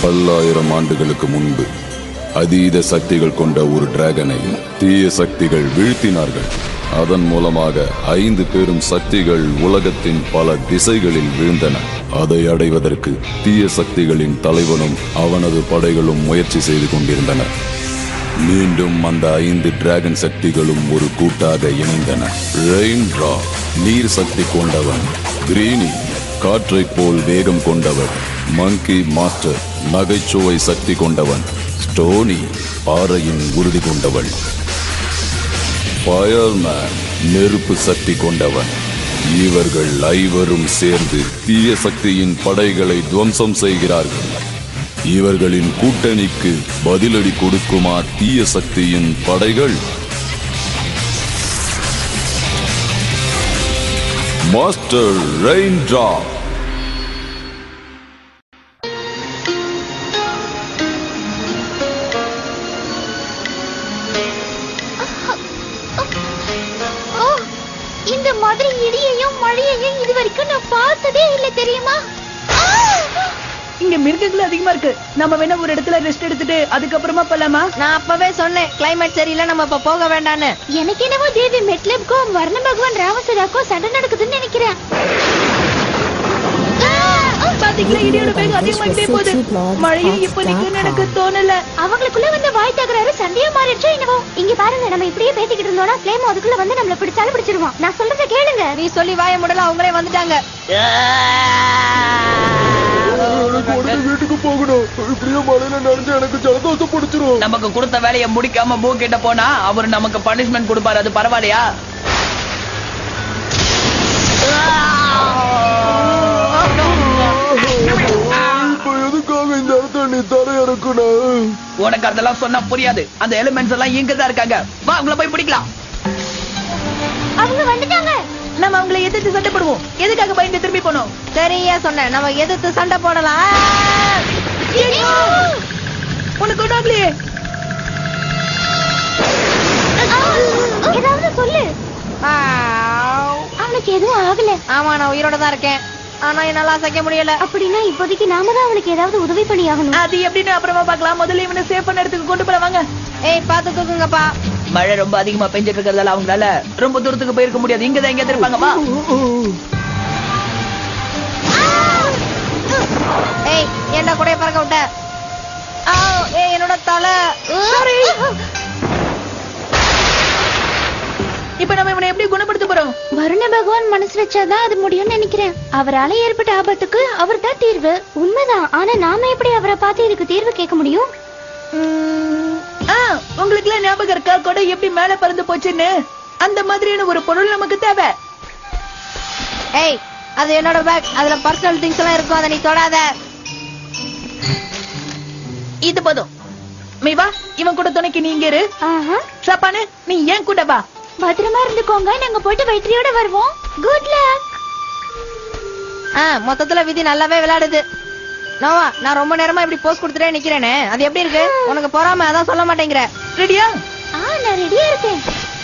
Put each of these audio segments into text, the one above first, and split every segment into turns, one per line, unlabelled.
பல்லாயிரம் ஆண்டுகளுக்கு முன்பு அதீத சக்திகள் கொண்ட ஒரு டிராகனை தீய சக்திகள் வீழ்த்தினார்கள் அதன் மூலமாக ஐந்து பெரும் சக்திகள் உலகத்தின் பல திசைகளில் வீழ்ந்தன அதை அடைவதற்கு தீய சக்திகளின் தலைவனும் அவனது படைகளும் முயற்சி செய்து கொண்டிருந்தனர் மீண்டும் அந்த ஐந்து டிராகன் சக்திகளும் ஒரு கூட்டாக இணைந்தன ரெயின் ரா நீர் சக்தி கொண்டவன் கிரீனி காற்றைப் போல் வேகம் கொண்டவன் மங்கி மாஸ்டர் நகைச்சுவை சக்தி கொண்டவன் ஸ்டோனி பாறையின் உறுதி கொண்டவள் ஃபயர்மேன் நெருப்பு சக்தி கொண்டவன் இவர்கள் ஐவரும் சேர்ந்து தீய சக்தியின் படைகளை துவம்சம் செய்கிறார்கள் இவர்களின் கூட்டணிக்கு பதிலடி கொடுக்குமா தீய சக்தியின் படைகள் மாஸ்டர் ரெயின் டிராப்
ஓ இந்த மாதிரி இடியையும் மழையையும் இது வரைக்கும் நான் பார்த்ததே இல்ல தெரியுமா ஆ!
இங்க மிருகங்கள் அதிகமா இருக்கு நம்ம வேணா ஒரு இடத்துல ரெஸ்ட் எடுத்துட்டு அதுக்கப்புறமா போலாமா
நான் அப்பவே சொன்னேன் கிளைமேட் சரியில்லை நம்ம இப்ப போக வேண்டான்னு
எனக்கு என்னவோ தேவி மெட்லப்க்கும் வர்ண பகவான் ராமசதாக்கும் சண்டை நடக்குதுன்னு நினைக்கிறேன் ஆ! ஆ!
பாத்தீங்களா இடியோட வேகம் அதிகமாகிட்டே போகுது மழையும் இப்ப நிக்கும்னு எனக்கு தோணல
அவங்களுக்குள்ள வந்து வாய் தகராறு சண்டையா மாறிடுச்சோ என்னவோ இங்க பாருங்க நம்ம இப்படியே பேசிக்கிட்டு இருந்தோம்னா ஃப்ளேம் அதுக்குள்ள வந்து நம்மள பிடிச்சாலும் பிடிச்சிருவான் நான் சொல்றத கேளுங்க
நீ சொல்லி வாய முடல அவங்களே வந்துட்டாங்க
எனக்கு உடனே வீட்டுக்கு போகணும் இப்படியே மழையில நனைஞ்சு எனக்கு ஜலதோஷம் பிடிச்சிரும்
நமக்கு கொடுத்த வேலையை முடிக்காம பூ கிட்ட போனா அவர் நமக்கு பனிஷ்மெண்ட் கொடுப்பாரு அது பரவாயில்லையா
இப்ப எதுக்காக இந்த இடத்துல நீ தர இறக்கணும்
உனக்கு அதெல்லாம் சொன்னா புரியாது அந்த எலிமெண்ட்ஸ் எல்லாம் இங்க தான் இருக்காங்க வா அவங்கள போய் பிடிக்கலாம்
அவங்க வந்துட்டாங்க
நம்ம அவங்கள எதிர்த்து சண்டை போடுவோம் எதுக்காக பயந்து திரும்பி போனோம்
சரியா சொன்னேன் நம்ம எதிர்த்து சண்டை போடலாம்
உனக்கு ஒண்ணும் ஆகலையே
ஏதாவது சொல்லு அவனுக்கு எதுவும் ஆகல
ஆமா நான் உயிரோட தான் இருக்கேன் ஆனா என்னால அசைக்க முடியல
அப்படின்னா இப்போதைக்கு நாம தான் அவனுக்கு ஏதாவது உதவி பண்ணி ஆகணும்
அது எப்படின்னு அப்புறமா பார்க்கலாம் முதல்ல இவனை சேஃப் பண்ண இடத்துக்கு கொண்டு போல வாங்க
ஏய் பாத்து தூக்குங்கப்பா
மழை ரொம்ப அதிகமா பெஞ்சிட்டு இருக்கிறதால அவங்களால ரொம்ப தூரத்துக்கு போயிருக்க முடியாது இங்க தான் எங்க இருப்பாங்க வா
ஏய் என்ன கூட பறக்க விட்ட ஆ, ஏய் என்னோட தலை
Sorry. இப்ப நம்ம இவனை எப்படி குணப்படுத்த போறோம்
வருண பகவான் மனசு வச்சாதான் அது முடியும்னு நினைக்கிறேன் அவரால ஏற்பட்ட ஆபத்துக்கு அவர் தான் தீர்வு உண்மைதான் ஆனா நாம எப்படி அவரை பார்த்து இதுக்கு தீர்வு கேட்க முடியும்
உம், ஆ, உங்களுக்கு எல்லாம் ஞாபகம் இருக்கா கொடை எப்படி மேல பறந்து போச்சுன்னு அந்த மாதிரியான ஒரு பொருள் நமக்கு தேவை
ஏய் அது என்னோட பேக் அதுல பர்சனல் திங்ஸ் எல்லாம் இருக்கும் அதை நீ தொடாத
இது போதும் மீ வா இவன் கூட துணைக்கு நீ இங்க இரு
ஆஹா
சப்பானு நீ ஏன் கூட வா
பத்திரமா இருந்துக்கோங்க நாங்க போயிட்டு வெற்றியோட வருவோம் குட் லக்
ஆ மொத்தத்துல விதி நல்லாவே விளையாடுது நோவா நான் ரொம்ப நேரமா இப்படி போஸ்ட் கொடுத்துட்டே நிக்கிறேனே அது எப்படி இருக்கு உனக்கு பொறாம அதான் சொல்ல மாட்டேங்கிற
ரெடியா
ஆ நான் ரெடியா இருக்கேன்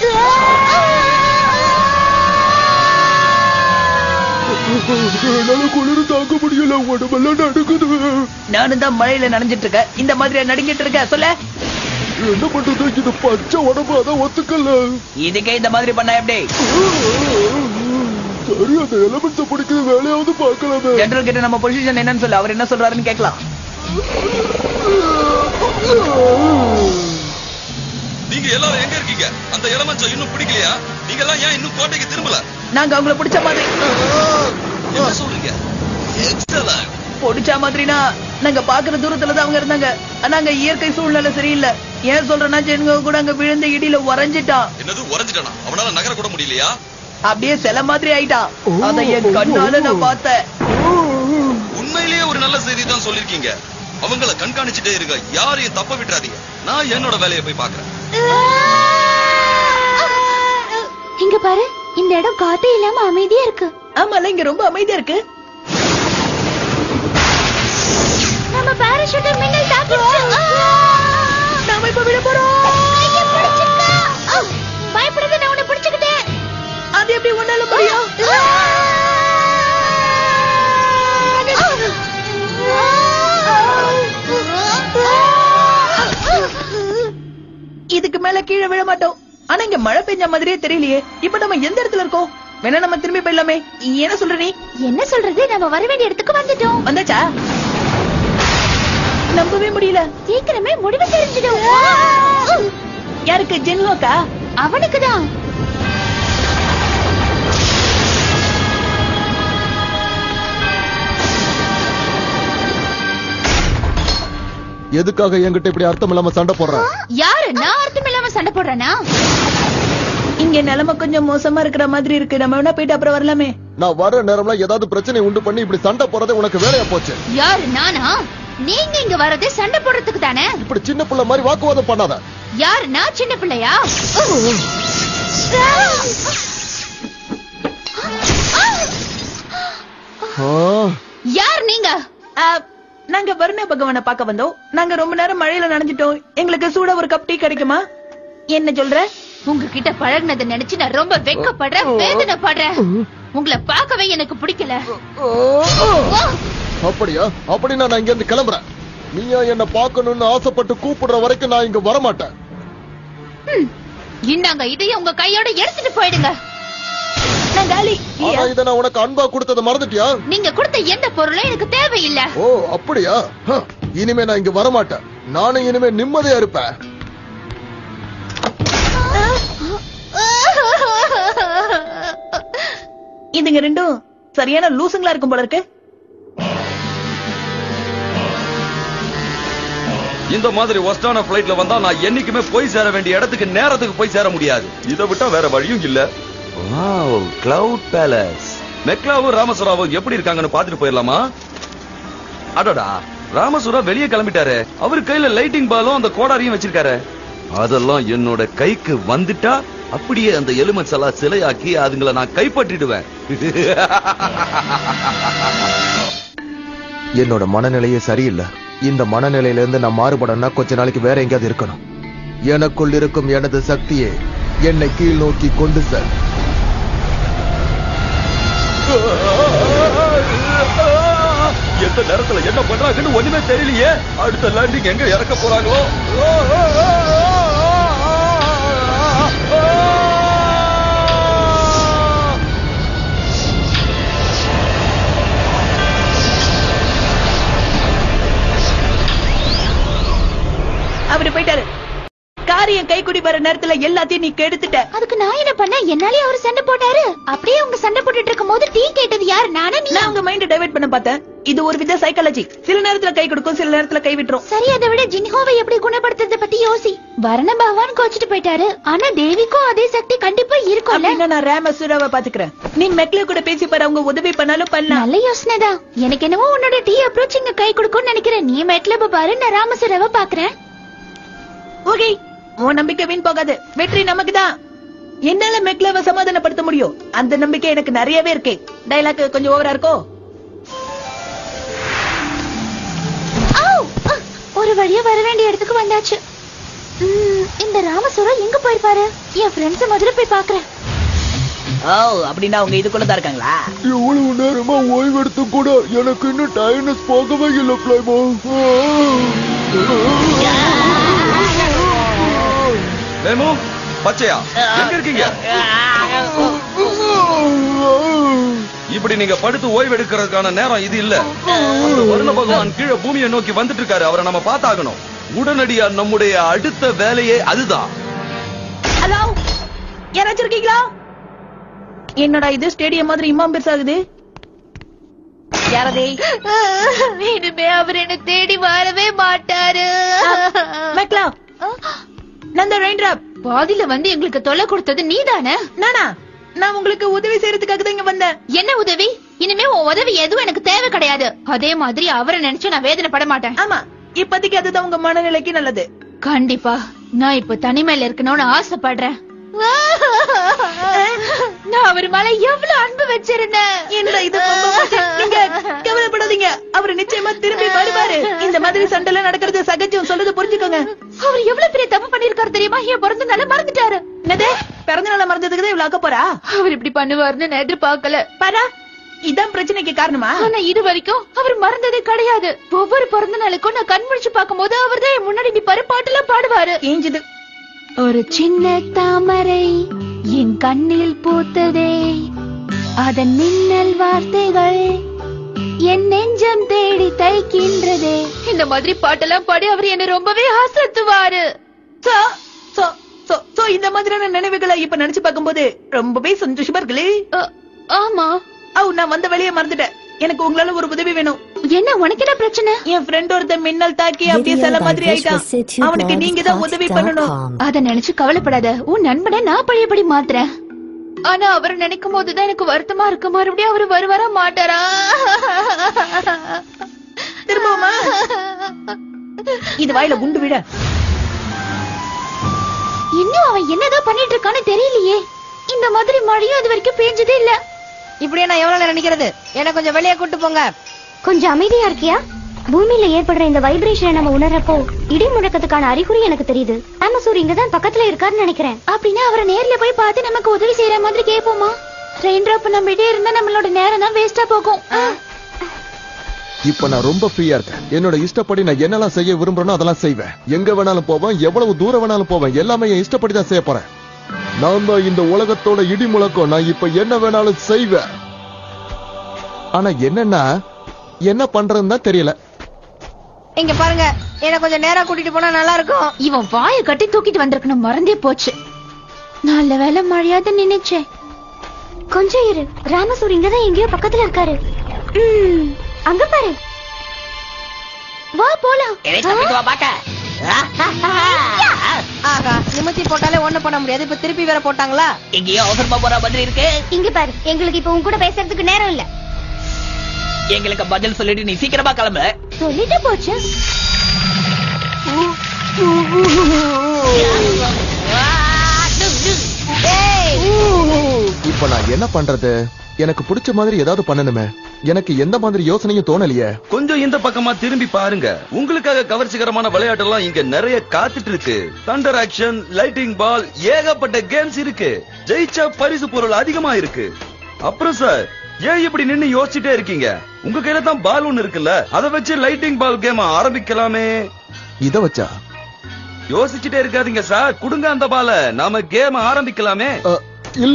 என்னால குளிர் தாங்க முடியல உடம்பெல்லாம் நடுக்குது
நானும் தான் மழையில நனைஞ்சிட்டு இருக்கேன் இந்த மாதிரி நடுங்கிட்டு இருக்க சொல்ல
என்ன பண்றது இது பச்சை உடம்பு அதான் ஒத்துக்கல
இதுக்கே இந்த மாதிரி பண்ணா எப்படி
சரி அந்த எலமெண்ட்ஸ பிடிக்கிற வேலையாவது பார்க்கலாமே
ஜெனரல் கிட்ட நம்ம பொசிஷன் என்னன்னு சொல்லு அவர் என்ன சொல்றாருன்னு கேட்கலாம்
நீங்க எல்லாரும் எங்க இருக்கீங்க அந்த எலமெண்ட்ஸ் இன்னும் பிடிக்கலையா நீங்க எல்லாம் ஏன் இன்னும் கோட்டைக்கு திரும்பல
நாங்க அவங்கள பிடிச்ச மாதிரி
என்ன சொல்றீங்க எக்ஸலன்ட்
பிடிச்ச மாதிரினா நாங்க பாக்குற தூரத்துல தான் அவங்க இருந்தாங்க ஆனா அங்க இயற்கை சூழ்நிலை சரியில்லை ஏன் சொல்றேன்னா ஜென்க கூட அங்க விழுந்த இடியில உறைஞ்சிட்டான்
என்னது உறைஞ்சிட்டானா அவனால நகர கூட முடியலையா
அப்படியே சில மாதிரி ஆயிட்டான் அத என் கண்ணால நான் பார்த்தேன்
உண்மையிலேயே ஒரு நல்ல செய்தி தான் சொல்லிருக்கீங்க அவங்கள கண்காணிச்சுட்டே இருங்க யாரையும் தப்ப விட்டுறாதீங்க நான் என்னோட வேலையை போய் பாக்குறேன்
இங்க பாரு இந்த இடம் காத்து இல்லாம அமைதியா இருக்கு
ஆமால இங்க ரொம்ப அமைதியா இருக்கு
நம்ம பாராசூட்டர் மின்னல் தாக்கிடுச்சு
நாம இப்ப விட போறோம்
கையை பிடிச்சுக்கோ. ஆ, பயப்படாத நான் உன்னை பிடிச்சுக்கிட்டேன்
அது எப்படி உன்னால முடியும் மேல கீழே விழ மாட்டோம் ஆனா இங்க மழை பெஞ்ச மாதிரியே தெரியலையே இப்ப நம்ம எந்த இடத்துல இருக்கோம் வேணா நம்ம திரும்பி போயிடலாமே என்ன சொல்ற நீ
என்ன சொல்றது நம்ம வர வேண்டிய இடத்துக்கு வந்துட்டோம்
வந்தாச்சா நம்பவே முடியல
சீக்கிரமே முடிவு தெரிஞ்சிடும்
யாருக்கு ஜென்லோக்கா
அவனுக்குதான்
எதுக்காக என்கிட்ட இப்படி அர்த்தம் இல்லாம சண்டை போடுற
யாரு நான் அர்த்தம் இல்லாம சண்டை போடுறேனா
இங்க நிலைமை கொஞ்சம் மோசமா இருக்கிற மாதிரி இருக்கு நம்ம வேணா போயிட்டு அப்புறம் வரலாமே
நான் வர நேரம்ல ஏதாவது பிரச்சனை உண்டு பண்ணி இப்படி சண்டை போறதே உனக்கு வேலையா போச்சு
யாரு நானா நீங்க இங்க வரதே சண்டை போடுறதுக்கு தானே
இப்படி சின்ன பிள்ளை மாதிரி வாக்குவாதம் பண்ணாத
யாரு நான் சின்ன பிள்ளையா
ஆ,
யார் நீங்க
ஆ, நாங்க வருண பகவானை பார்க்க வந்தோம் நாங்க ரொம்ப நேரம் மழையில நனைஞ்சிட்டோம் எங்களுக்கு சூடா ஒரு கப் டீ கிடைக்குமா என்ன சொல்ற
உங்ககிட்ட பழகுனதை நினைச்சு நான் ரொம்ப வெட்கப்படுறேன் வேதனைப்படுறேன் உங்களை பார்க்கவே எனக்கு பிடிக்கல ஓ,
அப்படியா அப்படின்னா நான் இங்க இருந்து கிளம்புறேன் நீயா என்ன பார்க்கணும்னு ஆசைப்பட்டு கூப்பிடுற வரைக்கும் நான் இங்க வரமாட்டேன்
ம். இந்தாங்க இதையும் உங்க கையோட எடுத்துட்டு போயிடுங்க
நான் காலி
ஆனா இதை நான் உனக்கு அன்பா கொடுத்ததை மறந்துட்டியா
நீங்க கொடுத்த எந்த பொருளும் எனக்கு தேவையில்லை
ஓ அப்படியா ஹ, இனிமே நான் இங்க வரமாட்டேன் நானும் இனிமே நிம்மதியா இருப்பேன்
இதுங்க ரெண்டும் சரியான லூசுங்களா இருக்கும் போல இருக்கு
இந்த மாதிரி ஒஸ்டான பிளைட்ல வந்தா நான் என்னைக்குமே போய் சேர வேண்டிய இடத்துக்கு நேரத்துக்கு போய் சேர முடியாது இதை விட்டா வேற வழியும் இல்ல வாவ் கிளவுட் பேலஸ் மெக்லாவும் ராமசுராவும் எப்படி இருக்காங்கன்னு பாத்துட்டு போயிடலாமா அடடா ராமசுரா வெளியே கிளம்பிட்டாரு அவர் கையில லைட்டிங் பாலும் அந்த கோடாரியும் வச்சிருக்காரு அதெல்லாம் என்னோட கைக்கு வந்துட்டா அப்படியே அந்த எலிமெண்ட்ஸ் எல்லாம் சிலையாக்கி அதுங்களை நான் கைப்பற்றிடுவேன்
என்னோட மனநிலையே சரியில்லை இந்த மனநிலையில இருந்து நான் மாறுபடணும்னா கொஞ்ச நாளைக்கு வேற எங்கேயாவது இருக்கணும் எனக்குள் இருக்கும் எனது சக்தியே என்னை கீழ் நோக்கி கொண்டு செல்
எந்த நேரத்துல என்ன பண்றாங்கன்னு ஒண்ணுமே தெரியலையே அடுத்த லேண்டிங் எங்க இறக்க போறாங்களோ
அவரு போயிட்டாரு காரியம் கைக்குடி வர நேரத்துல எல்லாத்தையும் நீ கெடுத்துட்ட
அதுக்கு நான் என்ன பண்ண என்னாலே அவரு சண்டை போட்டாரு அப்படியே அவங்க சண்டை போட்டுட்டு இருக்கும் போது டீ கேட்டது யாரு நானா நீ
நான் உங்க மைண்ட் டைவர்ட் பண்ண பார்த்தேன் இது ஒரு வித சைக்காலஜி சில நேரத்துல கை கொடுக்கும் சில நேரத்துல கை விட்டுரும்
சரி அதை விட ஜின்ஹோவை எப்படி குணப்படுத்துறத பத்தி யோசி வரண பகவான் கோச்சிட்டு போயிட்டாரு ஆனா தேவிக்கும் அதே சக்தி கண்டிப்பா இருக்கும்ல
அப்படின்னா நான் ரேம சூராவை பாத்துக்கிறேன் நீ மெக்ல கூட பேசி பாரு அவங்க உதவி பண்ணாலும் பண்ணலாம்
நல்ல யோசனை தான் எனக்கு என்னவோ உன்னோட டீ அப்ரோச் இங்க கை கொடுக்கும்னு நினைக்கிறேன் நீ மெட்ல பாரு நான் ராமசுரவை பாக்குறேன்
ஓகே உன் நம்பிக்கை வீண் போகாது வெற்றி நமக்கு தான் என்னால மெக்லவ சமாதானப்படுத்த முடியும் அந்த நம்பிக்கை எனக்கு நிறையவே இருக்கு டைலாக் கொஞ்சம் ஓவரா இருக்கோ
ஆவ்! அ, ஒரு வழியா வர வேண்டிய இடத்துக்கு வந்தாச்சு ம், இந்த ராமசுரம் எங்க போயிருப்பாரு என் ஃப்ரெண்ட்ஸ் முதல்ல போய் பாக்குறேன்
ஓ அப்படின்னா அவங்க இதுக்குள்ள தான் இருக்காங்களா
இவ்வளவு நேரமா ஓய்வெடுத்து கூட எனக்கு இன்னும் டைனஸ் போகவே இல்லை பிளைமோ
வேமு பச்சையா எங்க இருக்கீங்க இப்படி நீங்க படுத்து ஓய்வு எடுக்கிறதுக்கான நேரம் இது இல்ல அந்த வருண பகவான் கீழே பூமியை நோக்கி வந்துட்டு இருக்காரு அவரை நம்ம பார்த்தாகணும் உடனடியா நம்முடைய அடுத்த வேலையே அதுதான்
ஹலோ யாராச்சும் இருக்கீங்களா என்னடா இது ஸ்டேடியம் மாதிரி இம்மாம் பெருசாகுது யாரதே
இனிமே அவர் என்ன தேடி வரவே மாட்டாரு
மெக்லா நந்த ரெயின்ட்ராப்
பாதியில வந்து எங்களுக்கு தொல்லை கொடுத்தது நீதானே
நானா நான் உங்களுக்கு உதவி செய்யறதுக்காக தான் இங்க வந்தேன்
என்ன உதவி இனிமே உன் உதவி எதுவும் எனக்கு தேவை கிடையாது அதே மாதிரி அவரை நினைச்சு நான் வேதனைப்பட மாட்டேன்
ஆமா இப்போதைக்கு அதுதான் உங்க மனநிலைக்கு நல்லது
கண்டிப்பா நான் இப்ப தனிமையில இருக்கணும்னு ஆசைப்படுறேன் நான் அவர் மேல எவ்வளவு அன்பு வச்சிருந்தேன்
என்னடா இது ரொம்ப மோசம். நீங்க கவலைப்படாதீங்க அவர் நிச்சயமா திரும்பி வருவாரு இந்த மாதிரி சண்டை நடக்கிறது சகஜம் சொல்றது புரிஞ்சுக்கோங்க
அவர் எவ்வளவு பெரிய தப்பு பண்ணிருக்காரு தெரியுமா என் பிறந்த நாள மறந்துட்டாரு
என்னது பிறந்த நாள மறந்ததுக்கு தான் இவ்வளவு ஆக்க போறா
அவர் இப்படி பண்ணுவாருன்னு நான் எதிர்பார்க்கல
பாரா இதான் பிரச்சனைக்கு காரணமா
ஆனா இது வரைக்கும் அவர் மறந்ததே கிடையாது ஒவ்வொரு பிறந்த நாளுக்கும் நான் கண் முழிச்சு பார்க்கும்போது அவர் தான் என் முன்னாடி நிப்பாரு பாட்டெல்லாம் பாடுவாரு
ஏஞ்சது
ஒரு சின்ன தாமரை என் கண்ணில் பூத்ததே அதன் மின்னல் வார்த்தைகள் என் நெஞ்சம் தேடி தைக்கின்றதே இந்த மாதிரி பாட்டெல்லாம் பாடி அவர் என்ன ரொம்பவே ஆசத்துவாரு
சோ சோ சோ சோ இந்த மாதிரியான நினைவுகளை இப்ப நினைச்சு பார்க்கும்போது ரொம்பவே சந்தோஷமா இருக்குல்லே
ஆமா
ஓ நான் வந்த வழியை மறந்துட்டேன் எனக்கு உங்களால ஒரு உதவி வேணும்
என்ன உனக்கு என்ன பிரச்சனை
என் ஃப்ரெண்ட் ஒருத்தன் மின்னல் தாக்கி அப்படியே
Video
சில
by
மாதிரி ஆயிட்டான்
visualcity
அவனுக்கு நீங்க தான் உதவி பண்ணணும்
blogs.com.
அத நினைச்சு கவலைப்படாத உன் நண்பனை நான் பழையபடி மாத்துறேன் ஆனா அவர் நினைக்கும் போதுதான் எனக்கு வருத்தமா இருக்கு மறுபடியும் அவர் வருவாரா மாட்டாரா
திரும்பவுமா இது வாயில குண்டு விட
இன்னும் அவன் என்னதான் பண்ணிட்டு இருக்கான்னு தெரியலையே இந்த மாதிரி மழையும் இது வரைக்கும் பேஞ்சதே இல்ல
இப்படியே நான் எவ்வளவு நேரம் நிக்கிறது என்ன கொஞ்சம் வெளியே கூட்டு போங்க
கொஞ்சம் அமைதியா இருக்கியா பூமியில ஏற்படுற இந்த வைப்ரேஷனை நம்ம உணர்றப்போ இடி முழக்கத்துக்கான அறிகுறி எனக்கு தெரியுது ஆமசூர் இங்கதான் பக்கத்துல இருக்காருன்னு நினைக்கிறேன் அப்படின்னா அவரை நேர்ல போய் பார்த்து நமக்கு உதவி செய்யற மாதிரி கேட்போமா ரெயின் டிராப் நம்பிட்டே இருந்தா நம்மளோட நேரம் தான் வேஸ்டா போகும்
இப்ப நான் ரொம்ப ஃப்ரீயா இருக்கேன் என்னோட இஷ்டப்படி நான் என்னெல்லாம் செய்ய விரும்புறேனோ அதெல்லாம் செய்வேன் எங்க வேணாலும் போவேன் எவ்வளவு தூரம் வேணாலும் போவேன் எல்லாமே என் இஷ்டப்படி தான் செய்ய போறேன் நான் தான் இந்த உலகத்தோட இடி முழக்கம் நான் இப்ப என்ன வேணாலும் செய்வேன் ஆனா என்னன்னா என்ன பண்றதுன்னு தான் தெரியல
இங்க பாருங்க என்ன கொஞ்சம் நேரா கூட்டிட்டு போனா நல்லா இருக்கும்
இவன் வாய கட்டி தூக்கிட்டு வந்திருக்கணும் மறந்தே போச்சு நல்ல வேலை மழையாத நினைச்சேன் கொஞ்சம் இரு ராமசூர் இங்கதான் எங்கேயோ பக்கத்துல இருக்காரு ம், அங்க பாரு வா போலாம்
ஆகா நிமித்தி போட்டாலே ஒண்ணு பண்ண முடியாது இப்ப திருப்பி வேற போட்டாங்களா
எங்கேயோ அவசரமா போற மாதிரி இருக்கு
இங்க பாரு எங்களுக்கு இப்ப உன் கூட பேசுறதுக்கு நேரம் இல்ல
எங்களுக்கு பதில் சொல்லிட்டு நீ சீக்கிரமா கிளம்பு
சொல்லிட்டு போச்சு
இப்ப நான் என்ன பண்றது எனக்கு பிடிச்ச மாதிரி ஏதாவது பண்ணணுமே எனக்கு எந்த மாதிரி யோசனையும் தோணலையே
கொஞ்சம் இந்த பக்கமா திரும்பி பாருங்க உங்களுக்காக கவர்ச்சிகரமான விளையாட்டெல்லாம் இங்க நிறைய காத்துட்டு இருக்கு தண்டர் ஆக்ஷன் லைட்டிங் பால் ஏகப்பட்ட கேம்ஸ் இருக்கு ஜெயிச்சா பரிசு பொருள் அதிகமா இருக்கு அப்புறம் சார் ஏன் இப்படி நின்னு யோசிச்சுட்டே இருக்கீங்க உங்க கையில தான் பால் ஒண்ணு இருக்குல்ல அதை வச்சு லைட்டிங் பால் கேம் ஆரம்பிக்கலாமே
இத வச்சா
யோசிச்சுட்டே இருக்காதீங்க சார் குடுங்க அந்த பால நாம கேம் ஆரம்பிக்கலாமே
அ, இல்ல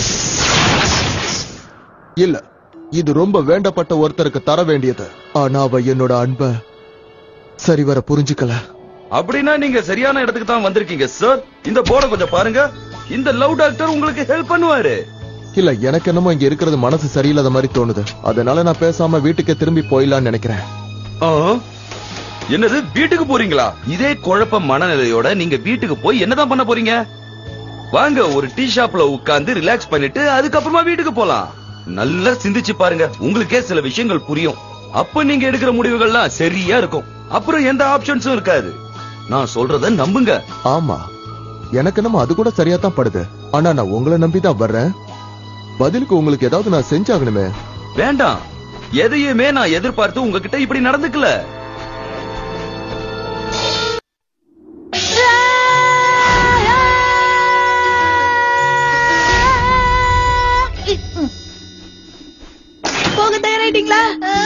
இல்ல இது ரொம்ப வேண்டப்பட்ட ஒருத்தருக்கு தர வேண்டியது ஆனா அவ என்னோட அன்ப சரிவர புரிஞ்சுக்கல
அப்படின்னா நீங்க சரியான இடத்துக்கு தான் வந்திருக்கீங்க சார் இந்த போர்டை கொஞ்சம் பாருங்க இந்த லவ் டாக்டர் உங்களுக்கு ஹெல்ப் பண்ணுவாரு
இல்ல எனக்கு என்னமோ இங்க இருக்கிறது மனசு சரியில்லாத மாதிரி தோணுது அதனால நான் பேசாம வீட்டுக்கே திரும்பி போயிடலாம்னு நினைக்கிறேன்
ஆ? என்னது வீட்டுக்கு போறீங்களா இதே குழப்ப மனநிலையோட நீங்க வீட்டுக்கு போய் என்னதான் பண்ண போறீங்க வாங்க ஒரு டீ ஷாப்ல உட்கார்ந்து ரிலாக்ஸ் பண்ணிட்டு அதுக்கப்புறமா வீட்டுக்கு போலாம் நல்லா சிந்திச்சு பாருங்க உங்களுக்கே சில விஷயங்கள் புரியும் அப்ப நீங்க எடுக்கிற முடிவுகள்லாம் சரியா இருக்கும் அப்புறம் எந்த ஆப்ஷன்ஸும் இருக்காது நான் சொல்றத நம்புங்க
ஆமா எனக்கு என்னமோ அது கூட சரியா தான் படுது ஆனா நான் உங்களை நம்பி தான் வர்றேன் பதிலுக்கு உங்களுக்கு ஏதாவது நான் செஞ்சாகணுமே
வேண்டாம் எதையுமே நான் எதிர்பார்த்து உங்ககிட்ட இப்படி நடந்துக்கல
போக தயாராயிட்டீங்களா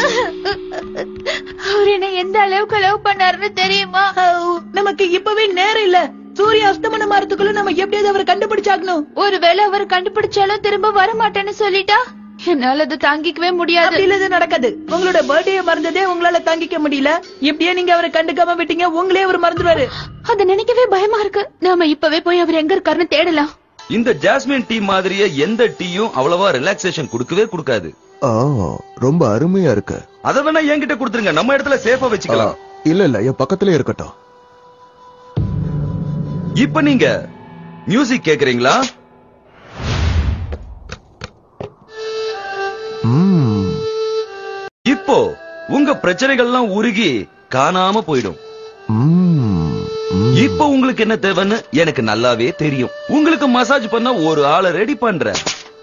அவர் என்ன எந்த அளவுக்கு லவ் பண்ணாருன்னு தெரியுமா
ஹவு, நமக்கு இப்பவே நேரம் இல்ல சூரிய அஸ்தமனம் ஆறதுக்குள்ள நம்ம எப்படியாவது அவரை கண்டுபிடிச்சாகணும்
ஒருவேளை அவர் கண்டுபிடிச்சாலும் திரும்ப வர மாட்டேன்னு சொல்லிட்டா என்னால அது தாங்கிக்கவே முடியாது
அப்படி இல்ல இது நடக்காது உங்களோட பர்த்டே மறந்ததே உங்களால தாங்கிக்க முடியல இப்படியே நீங்க அவரை கண்டுக்காம விட்டீங்க உங்களே அவர் மறந்துடுவாரு
அத நினைக்கவே பயமா இருக்கு நாம இப்பவே போய் அவர் எங்க இருக்காருன்னு தேடலாம்
இந்த ஜாஸ்மின் டீ மாதிரியே எந்த டீயும் அவ்வளவா ரிலாக்ஸேஷன் கொடுக்கவே கொடுக்காது
ஆ ரொம்ப அருமையா இருக்கு
அத வேணா என்கிட்ட கொடுத்துருங்க நம்ம இடத்துல சேஃபா
ஆ,
வச்சுக்கலாம்
இல்ல இல்ல என் பக்கத்திலே இருக்கட்டும்
இப்ப நீங்க மியூசிக் கேக்குறீங்களா
ம்,
இப்போ உங்க பிரச்சனைகள்லாம் உருகி காணாம போயிடும்
ம், ம்.
இப்போ உங்களுக்கு என்ன தேவைன்னு எனக்கு நல்லாவே தெரியும் உங்களுக்கு மசாஜ் பண்ண ஒரு ஆளை ரெடி பண்றேன்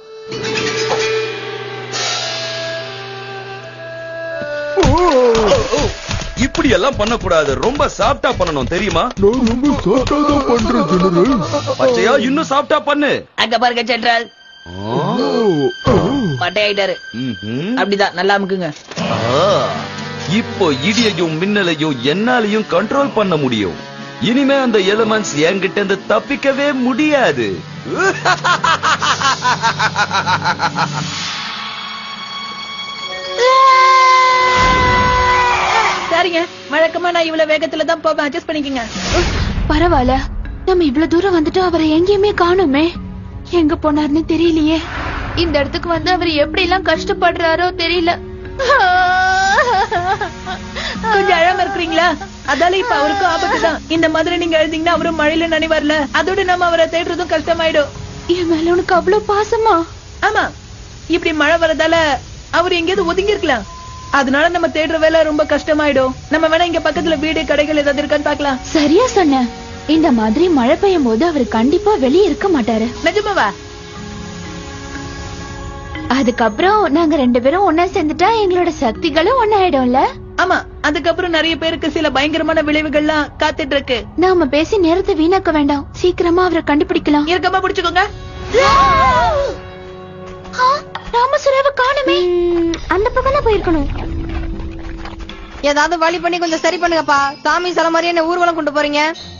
இப்படி எல்லாம் பண்ணக்கூடாது ரொம்ப சாஃப்டா பண்ணணும் தெரியுமா
நான் ரொம்ப சாஃப்டா தான் பண்றேன் ஜெனரல்
பச்சையா இன்னும் சாஃப்டா பண்ணு
அங்க பாருங்க சென்ட்ரல் மட்டையாயிட்டாரு
ம்ஹும்.
அப்படிதான் நல்லா அமுக்குங்க
ஆ, இப்போ இடியையும் மின்னலையும் என்னாலையும் கண்ட்ரோல் பண்ண முடியும் இனிமே அந்த எலிமெண்ட்ஸ் என்கிட்ட இருந்து தப்பிக்கவே முடியாது
சரிங்க வழக்கமா நான் இவ்வளவு வேகத்துல தான் போவேன் அட்ஜஸ்ட் பண்ணிக்கங்க
பரவாயில்ல நம்ம இவ்வளவு தூரம் வந்துட்டோம் அவரை எங்கேயுமே காணுமே எங்க போனாருன்னு தெரியலையே இந்த இடத்துக்கு வந்து அவர் எப்படி எல்லாம் கஷ்டப்படுறாரோ தெரியல
கொஞ்சம் அழாம இருக்கிறீங்களா அதால இப்ப அவருக்கும் ஆபத்து தான் இந்த மாதிரி நீங்க எழுதிங்கன்னா அவரும் மழையில நனைவார்ல அதோட நம்ம அவரை தேடுறதும் கஷ்டமாயிடும்
என் மேல உனக்கு அவ்வளவு பாசமா
ஆமா இப்படி மழை வரதால அவர் எங்கேயாவது ஒதுங்கி இருக்கலாம் அதனால நம்ம தேடுற வேலை ரொம்ப கஷ்டமாயிடும் நம்ம வேணா இங்க பக்கத்துல வீடு கடைகள் ஏதாவது இருக்கான்னு பாக்கலாம்
சரியா சொன்ன இந்த மாதிரி மழை பெய்யும் போது அவர் கண்டிப்பா வெளியே இருக்க மாட்டாரு
நிஜமாவா
அதுக்கப்புறம் நாங்க ரெண்டு பேரும் ஒன்னா சேர்ந்துட்டா எங்களோட சக்திகளும் ஒன்னாயிடும்ல
ஆமா அதுக்கப்புறம் நிறைய பேருக்கு சில பயங்கரமான விளைவுகள்லாம் காத்துட்டு இருக்கு
நாம பேசி நேரத்தை வீணாக்க வேண்டாம் சீக்கிரமா அவரை கண்டுபிடிக்கலாம்
இறுக்கமா பிடிச்சுக்கோங்க
ஆ, ராமசுராவை காணுமே அந்த பக்கம் தான் போயிருக்கணும்
ஏதாவது வழி பண்ணி கொஞ்சம் சரி பண்ணுங்கப்பா சாமி சில மாதிரி என்ன ஊர்வலம் கொண்டு போறீங்க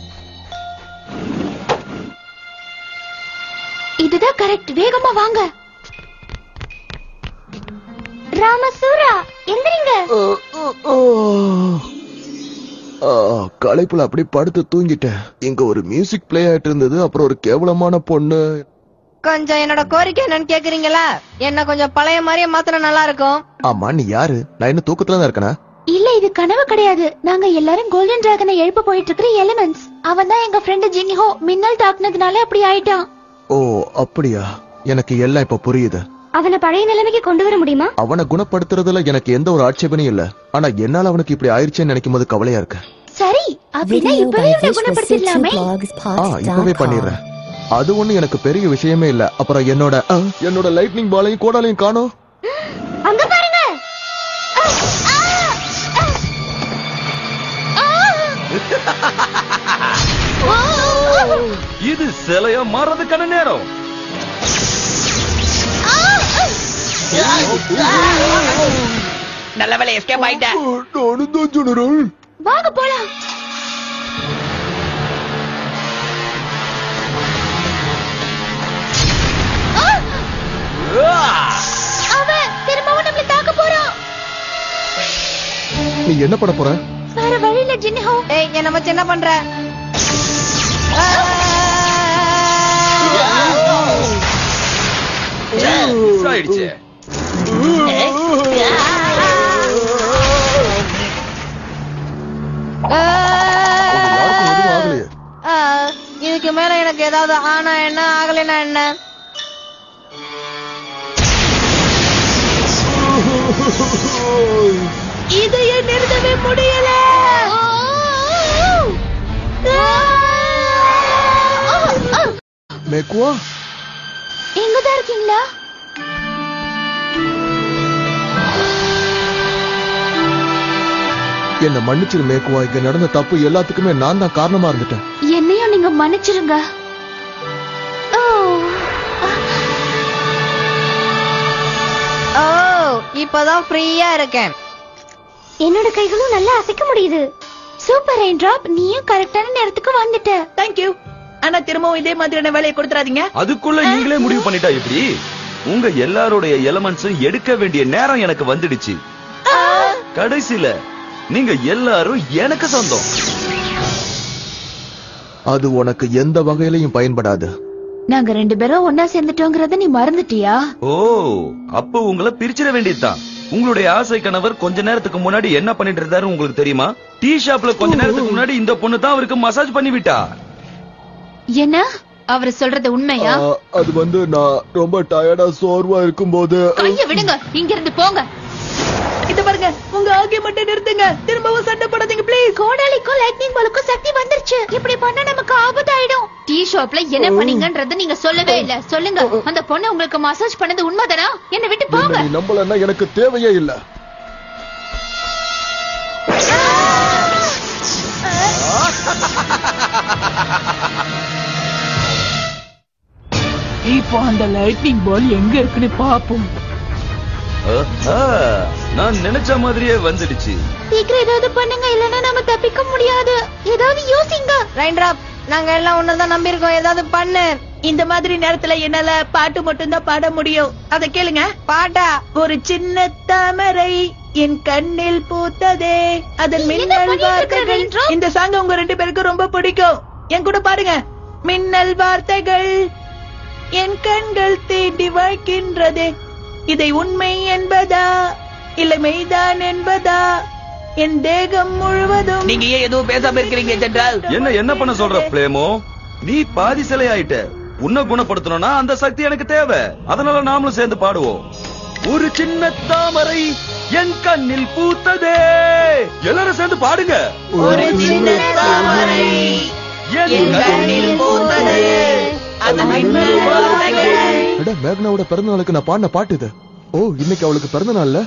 இதுதான் கரெக்ட் வேகமா வாங்க ராமசூரா எந்திரிங்க
ஆ, களைப்புல அப்படி படுத்து தூங்கிட்டேன் இங்க ஒரு மியூசிக் பிளே ஆயிட்டு இருந்தது அப்புறம் ஒரு கேவலமான பொண்ணு
கொஞ்சம் என்னோட கோரிக்கை என்னன்னு கேக்குறீங்களா என்ன கொஞ்சம் பழைய மாதிரியே மாத்திர நல்லா இருக்கும்
ஆமா நீ யாரு நான் இன்னும் தூக்கத்துல தான் இருக்கனா
இல்ல இது கனவு கிடையாது நாங்க எல்லாரும் கோல்டன் டிராகனை எழுப்ப போயிட்டு இருக்கிற எலிமெண்ட்ஸ் அவன் தான் எங்க ஃப்ரெண்ட் ஜின்ஹோ மின்னல் தாக்குனதுனால அப்படி ஆயிட்டான்
ஓ அப்படியா எனக்கு எல்லாம் இப்ப புரியுது
அவனை பழைய நிலைமைக்கு கொண்டு வர முடியுமா
அவனை குணப்படுத்துறதுல எனக்கு எந்த ஒரு ஆட்சேபனையும் இல்ல ஆனா என்னால அவனுக்கு இப்படி ஆயிடுச்சேன்னு நினைக்கும் போது கவலையா இருக்கு
சரி அப்படின்னா
Video
இப்பவே
by
அவனை
Visual
குணப்படுத்திடலாமே
ஆ இப்பவே பண்ணிடுறேன் அது ஒண்ணு எனக்கு பெரிய விஷயமே இல்ல அப்புறம் என்னோட ஆ, என்னோட லைட்னிங் பாலையும் கோடாலையும் காணோம்
அங்க பாருங்க ஆ, ஆ, ஆ, ஆ. ஆ,
இது சிலையா மாறதுக்கான நேரம்
நல்ல வேலை எஸ்கேப் ஆயிட்டேன்
நானும் தான் ஜெனரல்
வாங்க போலாம் அவன் திரும்பவும் நம்மள தாக்க போறான்
நீ என்ன பண்ண போற
வேற வழியில ஜின்ஹோ
ஏய் என்ன வச்சு என்ன பண்ற
மிஸ் ஆயிடுச்சு
யாருக்கும் எதுவும் ஆகலையே
ஆ, இதுக்கு மேல எனக்கு ஏதாவது ஆனா என்ன ஆகலைன்னா என்ன
இதையே நிறுத்தவே முடியல
மேக்குவா
எங்கதான் இருக்கீங்களா
என்ன மன்னிச்சிரு மேக்குவா இங்க நடந்த தப்பு எல்லாத்துக்குமே நான் தான் காரணமா இருந்துட்டேன்
என்னையும் நீங்க மன்னிச்சிருங்க ஓ
ஓ இப்பதான் ஃப்ரீயா இருக்கேன்
என்னோட கைகளும் நல்லா அசைக்க முடியுது சூப்பர் ரெயின் டிராப் நீயும் கரெக்டான நேரத்துக்கு வந்துட்ட
தேங்க்யூ ஆனா திரும்பவும் இதே மாதிரியான வேலையை கொடுத்துறாதீங்க
அதுக்குள்ள நீங்களே முடிவு பண்ணிட்டா எப்படி உங்க எல்லாருடைய எலமெண்ட்ஸும் எடுக்க வேண்டிய நேரம் எனக்கு வந்துடுச்சு கடைசியில நீங்க எல்லாரும் எனக்கு சொந்தம்
அது உனக்கு எந்த வகையிலையும் பயன்படாது
நாங்க ரெண்டு பேரும் ஒன்னா சேர்ந்துட்டோங்கறத நீ மறந்துட்டியா
ஓ அப்ப உங்களை பிரிச்சிட வேண்டியதுதான் உங்களுடைய ஆசை கணவர் கொஞ்ச நேரத்துக்கு முன்னாடி என்ன பண்ணிட்டு இருந்தாரு உங்களுக்கு தெரியுமா டீ ஷாப்ல கொஞ்ச நேரத்துக்கு முன்னாடி இந்த பொண்ணு தான் அவருக்கு மசாஜ் பண்ணி விட்டா
என்ன அவர் சொல்றது உண்மையா
ஆ, அது வந்து நான் ரொம்ப டயர்டா சோர்வா இருக்கும்போது
கைய விடுங்க இங்க இருந்து போங்க
இது பாருங்க உங்க ஆர்கியூமெண்ட் நிறுத்துங்க திரும்பவும் சண்டை போடாதீங்க ப்ளீஸ்
கோடாலிக்கும் லைட்னிங் பாலுக்கும் சக்தி வந்துருச்சு இப்படி பண்ணா நமக்கு ஆபத்தாயிடும் டீ ஷாப்ல என்ன பண்ணீங்கன்றத நீங்க சொல்லவே இல்ல சொல்லுங்க அந்த பொண்ணு உங்களுக்கு மசாஜ் பண்ணது உண்மைதானா என்ன விட்டு போங்க
என்ன நீ நம்பலன்னா எனக்கு தேவையே இல்ல
இப்போ அந்த லைட்னிங் பால் எங்க இருக்குன்னு பாப்போம்
ஆஹா, நான் நினைச்ச மாதிரியே வந்துடுச்சு
சீக்கிரம் ஏதாவது பண்ணுங்க இல்லைன்னா நாம தப்பிக்க முடியாது ஏதாவது யோசிங்க
ரைன் டிராப் நாங்க எல்லாம் உன்னதான் நம்பி இருக்கோம் ஏதாவது பண்ணு
இந்த மாதிரி நேரத்துல என்னால பாட்டு மட்டும்தான் பாட முடியும் அத கேளுங்க
பாட்டா
ஒரு சின்ன தாமரை என் கண்ணில் பூத்ததே அதன்
என்ன
மின்னல்
பண்ணிட்டு இருக்க,
வார்த்தைகள்
ரெயின்ட்ராப்?
இந்த சாங் உங்க ரெண்டு பேருக்கும் ரொம்ப பிடிக்கும் என் கூட பாருங்க மின்னல் வார்த்தைகள் என் கண்கள் தீண்டி வாழ்கின்றதே இதை உண்மை என்பதா இல்லை மெய்தான் என்பதா என் தேகம் முழுவதும் நீங்க ஏன் எதுவும் பேசாம இருக்கிறீங்க ஜென்ரால்
என்ன என்ன பண்ண சொல்ற பிளேமோ நீ பாதி சிலை ஆயிட்ட உன்னை குணப்படுத்தணும்னா அந்த சக்தி எனக்கு தேவை அதனால நாமளும் சேர்ந்து பாடுவோம் ஒரு சின்ன தாமரை என் கண்ணில் பூத்ததே எல்லாரும் சேர்ந்து பாடுங்க
ஒரு சின்ன தாமரை என் கண்ணில் பூத்ததே அதன் மின்னல் வார்த்தைகள்
அட மேக்னாவோட பிறந்த நாளுக்கு நான் பாடின பாட்டு இது ஓ இன்னைக்கு அவளுக்கு பிறந்த நாள்ல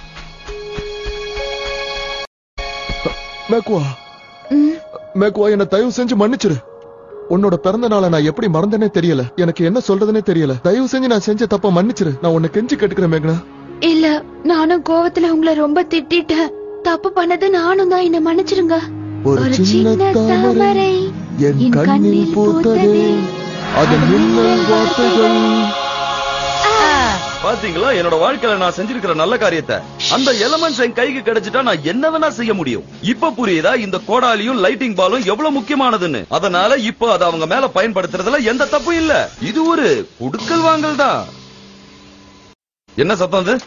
மேக்குவா மேக்குவா என்ன தயவு செஞ்சு மன்னிச்சிரு உன்னோட பிறந்த நாளை நான் எப்படி மறந்தேனே தெரியல எனக்கு என்ன சொல்றதுனே தெரியல தயவு செஞ்சு நான் செஞ்ச தப்ப மன்னிச்சிரு நான் உன்னை கெஞ்சி கேட்டுக்கிறேன் மேக்னா
இல்ல நானும் கோவத்துல உங்களை ரொம்ப திட்டிட்டேன் தப்பு பண்ணது நானும் தான் என்ன மன்னிச்சிருங்க
ஒரு சின்ன தாமரை என் கண்ணில் பூத்ததே அதன் மின்னல் வார்த்தைகள்
பாத்தீங்களா என்னோட வாழ்க்கையில நான் செஞ்சிருக்கிற நல்ல காரியத்தை அந்த எலமெண்ட்ஸ் என் கைக்கு கிடைச்சிட்டா நான் என்ன வேணா செய்ய முடியும் இப்ப புரியுதா இந்த கோடாலியும் லைட்டிங் பாலும் எவ்வளவு முக்கியமானதுன்னு அதனால இப்போ அதை அவங்க மேல பயன்படுத்துறதுல எந்த தப்பும் இல்ல இது ஒரு குடுக்கல் வாங்கல் தான் என்ன சத்தம் அது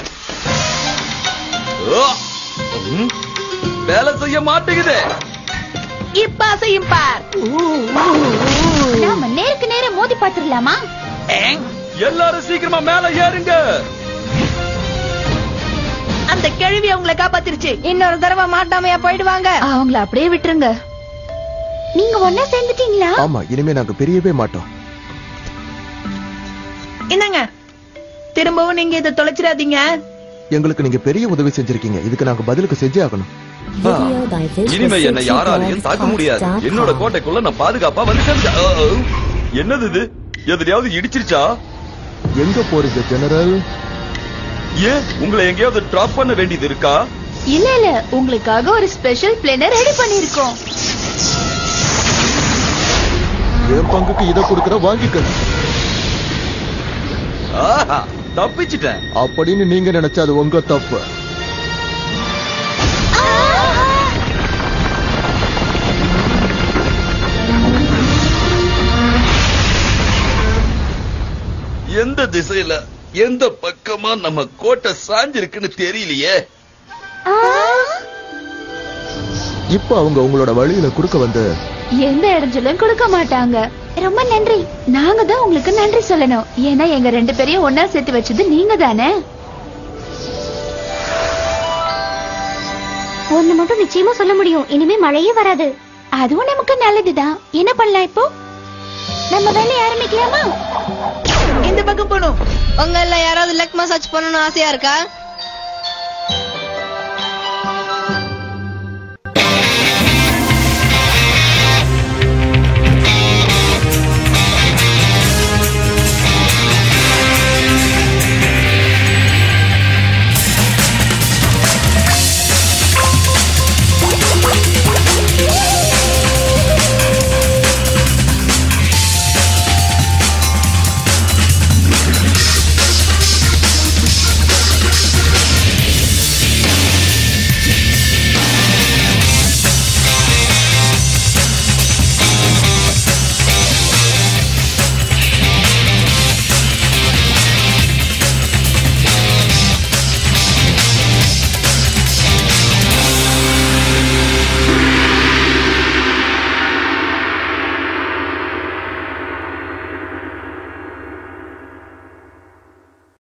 ஓ! ம், வேலை செய்ய மாட்டேங்குதே
இப்ப அசையும் பார்
நாம நேருக்கு நேர மோதி பாத்துடலாமா
ஏங்.
எல்லாரும் சீக்கிரமா மேல ஏறுங்க
அந்த கேள்வி அவங்களை காப்பாத்திருச்சு
இன்னொரு தடவை மாட்டாமையா போயிடுவாங்க
அவங்கள அப்படியே விட்டுருங்க நீங்க ஒன்னா சேர்ந்துட்டீங்களா
ஆமா இனிமே நாங்க பிரியவே மாட்டோம்
என்னங்க திரும்பவும் நீங்க இதை தொலைச்சிடாதீங்க
எங்களுக்கு நீங்க பெரிய உதவி செஞ்சிருக்கீங்க இதுக்கு நாங்க பதிலுக்கு செஞ்சே ஆகணும்
ஆ, இனிமே என்ன யாராலையும் தாக்க முடியாது என்னோட கோட்டைக்குள்ள நான் பாதுகாப்பா வந்து சேர்ந்துட்டேன். ஆ, ஆ. என்னது இது எதிரியாவது இடிச்சிருச்சா
எங்க போறீங்க ஜெனரல்
ஏன் உங்களை எங்கேயாவது டிராப் பண்ண வேண்டியது இருக்கா
இல்ல இல்ல உங்களுக்காக ஒரு ஸ்பெஷல் பிளேன ரெடி பண்ணிருக்கோம்
என் பங்குக்கு இதை கொடுக்கற வாங்கிக்க
ஆஹா, தப்பிச்சிட்டேன்
அப்படின்னு நீங்க நினைச்சா அது உங்க தப்பு
எந்த திசையில எந்த பக்கமா நம்ம கோட்டை சாஞ்சிருக்குன்னு தெரியலையே
இப்ப அவங்க உங்களோட வழியில குறுக்க வந்து
எந்த இடைஞ்சலும் கொடுக்க மாட்டாங்க ரொம்ப நன்றி நாங்க தான் உங்களுக்கு நன்றி சொல்லணும் ஏன்னா எங்க ரெண்டு பேரையும் ஒன்னா சேர்த்து வச்சது நீங்க தானே ஒண்ணு மட்டும் நிச்சயமா சொல்ல முடியும் இனிமே மழையே வராது அதுவும் நமக்கு நல்லதுதான் என்ன பண்ணலாம் இப்போ நம்ம வேலையை ஆரம்பிக்கலாமா
இந்த பக்கம் போகணும்
உங்க எல்லாம் யாராவது லெக் மசாஜ் பண்ணணும்னு ஆசையா இருக்கா